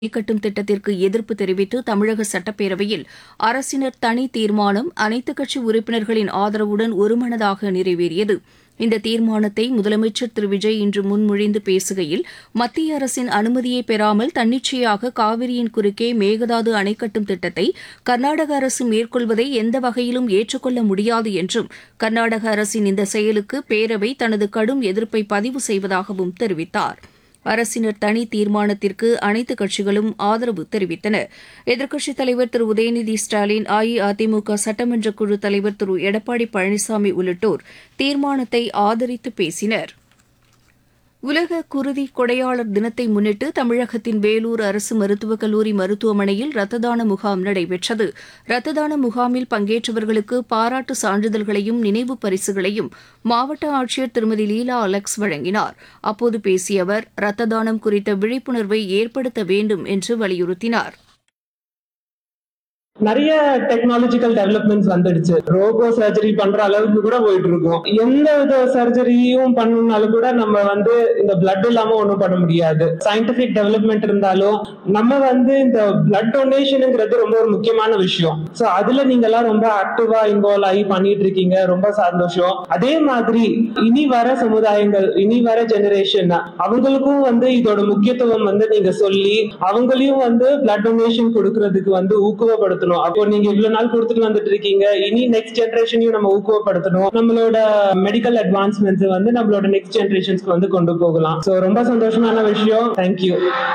கட்டும் திட்டத்திற்கு எதிர்ப்பு தெரிவித்து தமிழக சட்டப்பேரவையில் அரசினர் தனி தீர்மானம் அனைத்துக் கட்சி உறுப்பினர்களின் ஆதரவுடன் ஒருமனதாக நிறைவேறியது இந்த தீர்மானத்தை முதலமைச்சர் திரு விஜய் இன்று முன்மொழிந்து பேசுகையில் மத்திய அரசின் அனுமதியை பெறாமல் தன்னிச்சையாக காவிரியின் குறுக்கே மேகதாது அணை கட்டும் திட்டத்தை கர்நாடக அரசு மேற்கொள்வதை எந்த வகையிலும் ஏற்றுக்கொள்ள முடியாது என்றும் கர்நாடக அரசின் இந்த செயலுக்கு பேரவை தனது கடும் எதிர்ப்பை பதிவு செய்வதாகவும் தெரிவித்தார் அரசினர் தனி தீர்மானத்திற்கு அனைத்து கட்சிகளும் ஆதரவு தெரிவித்தன எதிர்க்கட்சித் தலைவர் திரு உதயநிதி ஸ்டாலின் அஇஅதிமுக சட்டமன்ற குழு தலைவர் திரு எடப்பாடி பழனிசாமி உள்ளிட்டோர் தீர்மானத்தை ஆதரித்து பேசினர் உலக குருதி கொடையாளர் தினத்தை முன்னிட்டு தமிழகத்தின் வேலூர் அரசு மருத்துவக் கல்லூரி மருத்துவமனையில் ரத்த தான முகாம் நடைபெற்றது ரத்த தான முகாமில் பங்கேற்றவர்களுக்கு பாராட்டு சான்றிதழ்களையும் நினைவு பரிசுகளையும் மாவட்ட ஆட்சியர் திருமதி லீலா அலெக்ஸ் வழங்கினார் அப்போது பேசிய அவர் ரத்த தானம் குறித்த விழிப்புணர்வை ஏற்படுத்த வேண்டும் என்று வலியுறுத்தினார் நிறைய டெக்னாலஜிக்கல் டெவலப்மெண்ட்ஸ் வந்துடுச்சு ரோபோ சர்ஜரி பண்ற அளவுக்கு கூட போயிட்டு இருக்கோம் எந்த வித சர்ஜரியும் பண்ணணும்னாலும் கூட நம்ம வந்து இந்த பிளட் இல்லாம ஒண்ணும் பண்ண முடியாது சயின்டிபிக் டெவலப்மெண்ட் இருந்தாலும் நம்ம வந்து இந்த பிளட் டொனேஷனுங்கிறது ரொம்ப ஒரு முக்கியமான விஷயம் சோ அதுல நீங்க எல்லாம் ரொம்ப ஆக்டிவா இன்வால்வ் ஆகி பண்ணிட்டு இருக்கீங்க ரொம்ப சந்தோஷம் அதே மாதிரி இனி வர சமுதாயங்கள் இனி வர ஜெனரேஷன் அவங்களுக்கும் வந்து இதோட முக்கியத்துவம் வந்து நீங்க சொல்லி அவங்களையும் வந்து பிளட் டொனேஷன் கொடுக்கறதுக்கு வந்து ஊக்குவப்படுத்தணும் அப்போ நீங்க இவ்வளவு நாள் கொடுத்துட்டு வந்துட்டு இருக்கீங்க இனி நெக்ஸ்ட் ஜெனரேஷனையும் நம்ம ஊக்குவப்படுத்தணும் நம்மளோட மெடிக்கல் அட்வான்ஸ்மெண்ட்ஸ் வந்து நம்மளோட நெக்ஸ்ட் ஜெனரேஷன்ஸ்க்கு வந்து கொண்டு போகலாம் சோ ரொம்ப சந்தோஷமான விஷயம் தேங்க்யூ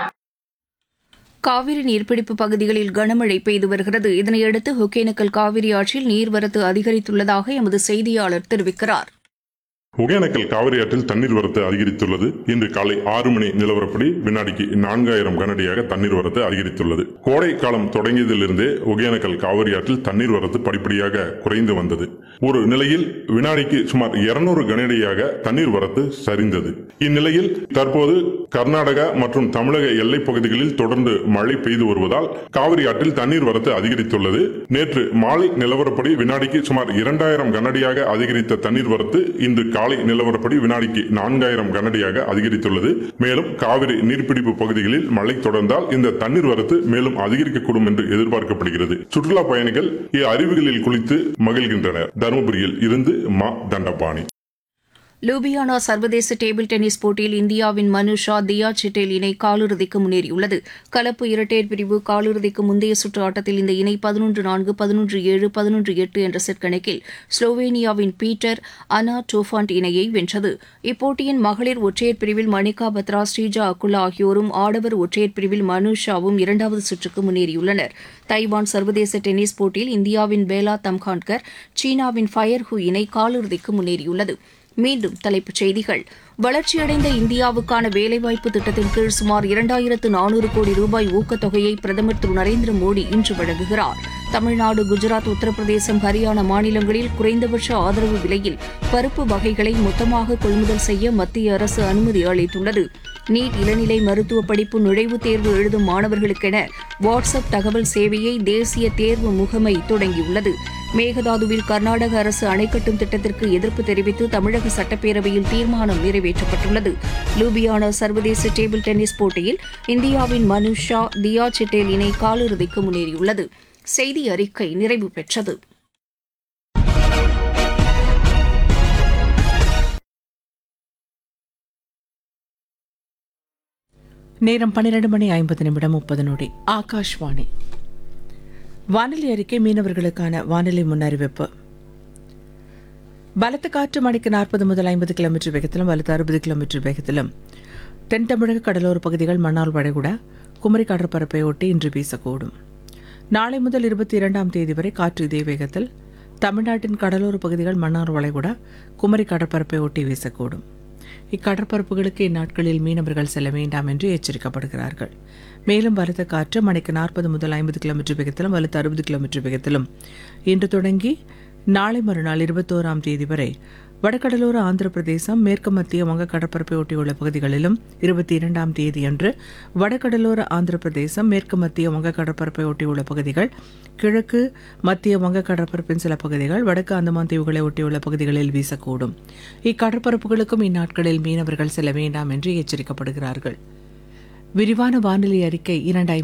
காவிரி நீர்பிடிப்பு பகுதிகளில் கனமழை பெய்து வருகிறது இதனையடுத்து ஒகேனக்கல் காவிரி ஆற்றில் நீர்வரத்து அதிகரித்துள்ளதாக எமது செய்தியாளர் தெரிவிக்கிறார் ஒகேனக்கல் காவிரி ஆற்றில் தண்ணீர் வரத்து அதிகரித்துள்ளது இன்று காலை ஆறு மணி நிலவரப்படி வினாடிக்கு நான்காயிரம் கனடியாக தண்ணீர் வரத்து அதிகரித்துள்ளது கோடை காலம் தொடங்கியதிலிருந்தே ஒகேனக்கல் காவிரி ஆற்றில் தண்ணீர் வரத்து படிப்படியாக குறைந்து வந்தது ஒரு நிலையில் வினாடிக்கு சுமார் இருநூறு கனடியாக தண்ணீர் வரத்து சரிந்தது இந்நிலையில் தற்போது கர்நாடகா மற்றும் தமிழக எல்லைப் பகுதிகளில் தொடர்ந்து மழை பெய்து வருவதால் காவிரி ஆற்றில் தண்ணீர் வரத்து அதிகரித்துள்ளது நேற்று மாலை நிலவரப்படி வினாடிக்கு சுமார் இரண்டாயிரம் கனடியாக அதிகரித்த தண்ணீர் வரத்து இன்று காலை நிலவரப்படி வினாடிக்கு நான்காயிரம் கனடியாக அதிகரித்துள்ளது மேலும் காவிரி நீர்பிடிப்பு பகுதிகளில் மழை தொடர்ந்தால் இந்த தண்ணீர் வரத்து மேலும் அதிகரிக்கக்கூடும் என்று எதிர்பார்க்கப்படுகிறது சுற்றுலா பயணிகள் அருவிகளில் குளித்து மகிழ்கின்றனர் தருமபுரியில் இருந்து மா தண்டபாணி லூபியானா சர்வதேச டேபிள் டென்னிஸ் போட்டியில் இந்தியாவின் மனுஷா தியா சிட்டேல் இணை காலிறுதிக்கு முன்னேறியுள்ளது கலப்பு இரட்டையர் பிரிவு காலிறுதிக்கு முந்தைய சுற்று ஆட்டத்தில் இந்த இணை பதினொன்று நான்கு பதினொன்று ஏழு பதினொன்று எட்டு என்ற செட் கணக்கில் ஸ்லோவேனியாவின் பீட்டர் அனா டோஃபாண்ட் இணையை வென்றது இப்போட்டியின் மகளிர் ஒற்றையர் பிரிவில் மணிகா பத்ரா ஸ்ரீஜா அக்குலா ஆகியோரும் ஆடவர் ஒற்றையர் பிரிவில் மனுஷாவும் இரண்டாவது சுற்றுக்கு முன்னேறியுள்ளனர் தைவான் சர்வதேச டென்னிஸ் போட்டியில் இந்தியாவின் பேலா தம்கான்கர் சீனாவின் ஃபயர் ஹூ இணை காலிறுதிக்கு முன்னேறியுள்ளது மீண்டும் தலைப்புச் செய்திகள் வளர்ச்சியடைந்த இந்தியாவுக்கான வேலைவாய்ப்பு திட்டத்தின் கீழ் சுமார் இரண்டாயிரத்து நானூறு கோடி ரூபாய் ஊக்கத்தொகையை பிரதமர் திரு நரேந்திர மோடி இன்று வழங்குகிறார் தமிழ்நாடு குஜராத் உத்தரப்பிரதேசம் ஹரியானா மாநிலங்களில் குறைந்தபட்ச ஆதரவு விலையில் பருப்பு வகைகளை மொத்தமாக கொள்முதல் செய்ய மத்திய அரசு அனுமதி அளித்துள்ளது நீட் இளநிலை மருத்துவ படிப்பு நுழைவுத் தேர்வு எழுதும் மாணவர்களுக்கென வாட்ஸ்அப் தகவல் சேவையை தேசிய தேர்வு முகமை தொடங்கியுள்ளது மேகதாதுவில் கர்நாடக அரசு அணை கட்டும் திட்டத்திற்கு எதிர்ப்பு தெரிவித்து தமிழக சட்டப்பேரவையில் தீர்மானம் நிறைவேற்றப்பட்டுள்ளது லூபியானா சர்வதேச டேபிள் டென்னிஸ் போட்டியில் இந்தியாவின் மனுஷா தியா சிட்டேல் இணை காலிறுதிக்கு முன்னேறியுள்ளது செய்தி அறிக்கை நிறைவு பெற்றது நேரம் பன்னிரண்டு மணி ஐம்பது நிமிடம் முப்பது நொடி ஆகாஷ்வாணி வானிலை அறிக்கை மீனவர்களுக்கான வானிலை முன்னறிவிப்பு பலத்த காற்று மணிக்கு நாற்பது முதல் ஐம்பது கிலோமீட்டர் வேகத்திலும் வலுத்த அறுபது கிலோமீட்டர் வேகத்திலும் தென் தமிழக கடலோர பகுதிகள் மன்னார் வளைகுடா குமரி கடற்பரப்பை ஒட்டி இன்று வீசக்கூடும் நாளை முதல் இருபத்தி இரண்டாம் தேதி வரை காற்று இதே வேகத்தில் தமிழ்நாட்டின் கடலோர பகுதிகள் மன்னார் வளைகுடா குமரி கடற்பரப்பை ஒட்டி வீசக்கூடும் இக்கடற்பரப்புகளுக்கு இந்நாட்களில் மீனவர்கள் செல்ல வேண்டாம் என்று எச்சரிக்கப்படுகிறார்கள் மேலும் பலத்த காற்று மணிக்கு நாற்பது முதல் ஐம்பது கிலோமீட்டர் வேகத்திலும் வலுத்த அறுபது கிலோமீட்டர் வேகத்திலும் இன்று தொடங்கி நாளை மறுநாள் இருபத்தோராம் தேதி வரை வடகடலோர ஆந்திர பிரதேசம் மேற்கு மத்திய வங்க கடற்பரப்பை ஒட்டியுள்ள பகுதிகளிலும் இருபத்தி இரண்டாம் தேதியன்று வடகடலோர ஆந்திர பிரதேசம் மேற்கு மத்திய வங்க கடற்பரப்பை ஒட்டியுள்ள பகுதிகள் கிழக்கு மத்திய வங்க கடற்பரப்பின் சில பகுதிகள் வடக்கு அந்தமான் தீவுகளை ஒட்டியுள்ள பகுதிகளில் வீசக்கூடும் இக்கடற்பரப்புகளுக்கும் இந்நாட்களில் மீனவர்கள் செல்ல வேண்டாம் என்று எச்சரிக்கப்படுகிறார்கள் விரிவான வானிலை அறிக்கை இரண்டாயிரம்